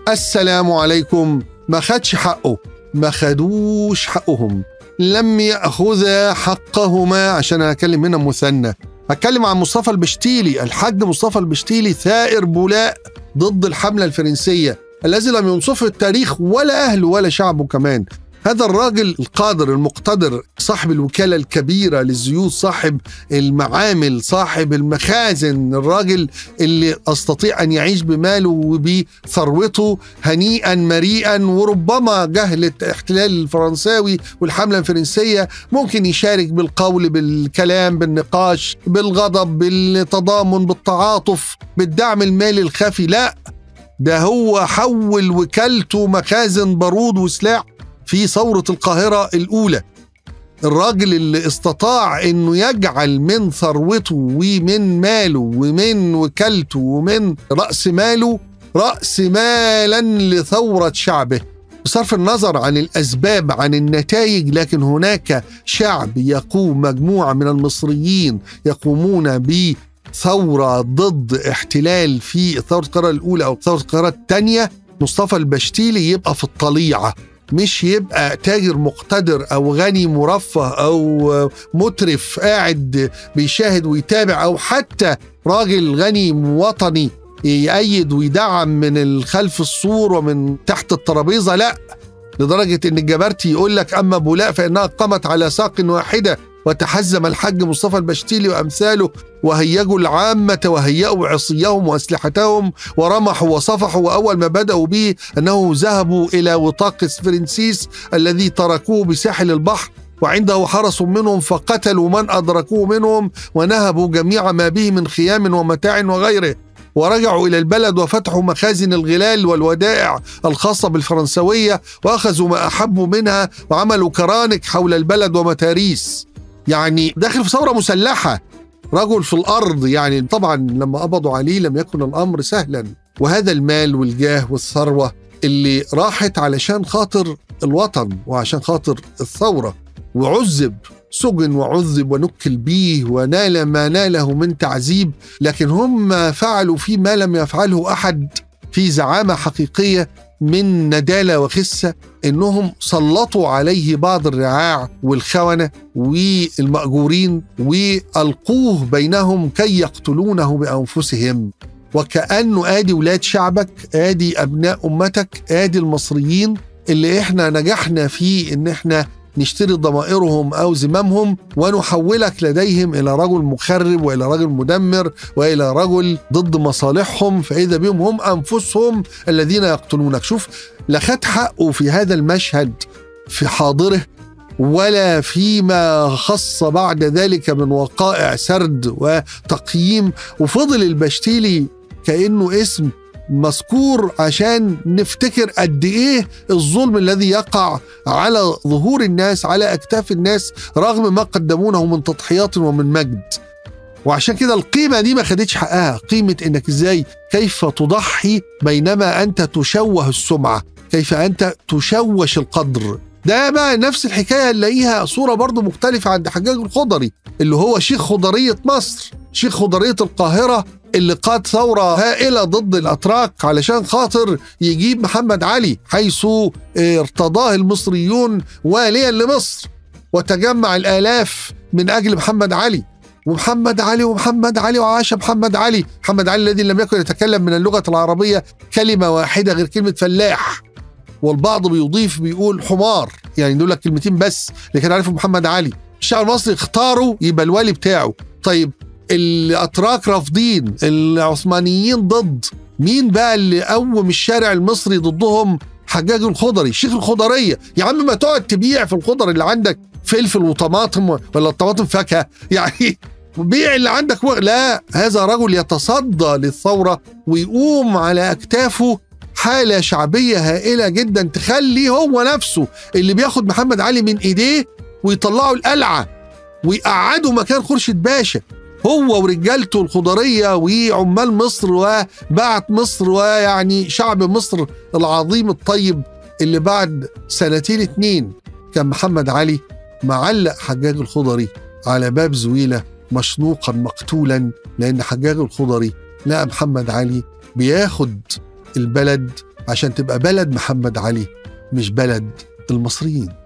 السلام عليكم ما خدش حقه ما خدوش حقهم لم يأخذ حقهما عشان أنا أتكلم هنا مثنى أتكلم عن مصطفى البشتيلي الحاج مصطفى البشتيلي ثائر بولاء ضد الحملة الفرنسية الذي لم ينصفه التاريخ ولا أهله ولا شعبه كمان هذا الراجل القادر المقتدر صاحب الوكالة الكبيرة للزيوت صاحب المعامل صاحب المخازن الراجل اللي أستطيع أن يعيش بماله وبثروته هنيئا مريئا وربما جهل الاحتلال الفرنساوي والحملة الفرنسية ممكن يشارك بالقول بالكلام بالنقاش بالغضب بالتضامن بالتعاطف بالدعم المالي الخفي لا ده هو حول وكالته مخازن بارود وسلاح في ثورة القاهرة الأولى الراجل اللي استطاع انه يجعل من ثروته ومن ماله ومن وكالته ومن راس ماله راس مالا لثوره شعبه بصرف النظر عن الاسباب عن النتائج لكن هناك شعب يقوم مجموعه من المصريين يقومون بثوره ضد احتلال في ثوره القاهره الاولى او ثوره القاهره الثانيه مصطفى البشتيلي يبقى في الطليعه مش يبقى تاجر مقتدر او غني مرفه او مترف قاعد بيشاهد ويتابع او حتى راجل غني وطني يأيد ويدعم من الخلف السور ومن تحت الترابيزه لا لدرجه ان الجبرتي يقول لك اما بولاء فانها قامت على ساق واحده وتحزم الحج مصطفى البشتيلي وامثاله وهيجوا العامة وهيئوا عصيهم وأسلحتهم ورمحوا وصفحوا وأول ما بدأوا به أنه ذهبوا إلى وطاق فرنسيس الذي تركوه بساحل البحر وعنده حرس منهم فقتلوا من أدركوه منهم ونهبوا جميع ما به من خيام ومتاع وغيره ورجعوا إلى البلد وفتحوا مخازن الغلال والودائع الخاصة بالفرنسوية وأخذوا ما أحبوا منها وعملوا كرانك حول البلد ومتاريس يعني داخل في ثورة مسلحة رجل في الأرض يعني طبعا لما قبضوا عليه لم يكن الأمر سهلا وهذا المال والجاه والثروة اللي راحت علشان خاطر الوطن وعشان خاطر الثورة وعذب سجن وعذب ونكل بيه ونال ما ناله من تعذيب لكن هم فعلوا فيه ما لم يفعله أحد في زعامة حقيقية من ندالة وخسة انهم سلطوا عليه بعض الرعاع والخونة والمأجورين والقوه بينهم كي يقتلونه بأنفسهم وكأنه آدي ولاد شعبك آدي أبناء أمتك آدي المصريين اللي إحنا نجحنا فيه إن إحنا نشتري ضمائرهم او زمامهم ونحولك لديهم الى رجل مخرب والى رجل مدمر والى رجل ضد مصالحهم فاذا بهم هم انفسهم الذين يقتلونك شوف لا خد حقه في هذا المشهد في حاضره ولا فيما خص بعد ذلك من وقائع سرد وتقييم وفضل البشتيلي كانه اسم مذكور عشان نفتكر قد ايه الظلم الذي يقع على ظهور الناس على اكتاف الناس رغم ما قدمونه من تضحيات ومن مجد وعشان كده القيمه دي ما خدتش حقها قيمه انك ازاي كيف تضحي بينما انت تشوه السمعه كيف انت تشوش القدر ده بقى نفس الحكايه نلاقيها صوره برضو مختلفه عند حجاج الخضري اللي هو شيخ خضريه مصر شيخ خضريه القاهره اللي قاد ثورة هائلة ضد الأتراك علشان خاطر يجيب محمد علي حيث ارتضاه المصريون واليا لمصر وتجمع الآلاف من أجل محمد علي ومحمد علي ومحمد علي وعاش محمد علي محمد علي الذي لم يكن يتكلم من اللغة العربية كلمة واحدة غير كلمة فلاح والبعض بيضيف بيقول حمار يعني دول كلمتين بس اللي كان عارفه محمد علي الشعب المصري اختاروا يبقى الوالي بتاعه طيب الاتراك رافضين العثمانيين ضد مين بقى اللي قوم الشارع المصري ضدهم حجاج الخضري شيخ الخضريه يا عم ما تقعد تبيع في الخضر اللي عندك فلفل وطماطم ولا الطماطم فاكهه يعني بيع اللي عندك و... لا هذا رجل يتصدى للثوره ويقوم على اكتافه حالة شعبية هائلة جدا تخلي هو نفسه اللي بياخد محمد علي من ايديه ويطلعه القلعة ويقعده مكان خورشيد باشا هو ورجالته الخضرية وعمال مصر وبعت مصر ويعني شعب مصر العظيم الطيب اللي بعد سنتين اتنين كان محمد علي معلق حجاج الخضري على باب زويلة مشنوقا مقتولا لأن حجاج الخضري لقى محمد علي بياخد البلد عشان تبقى بلد محمد علي مش بلد المصريين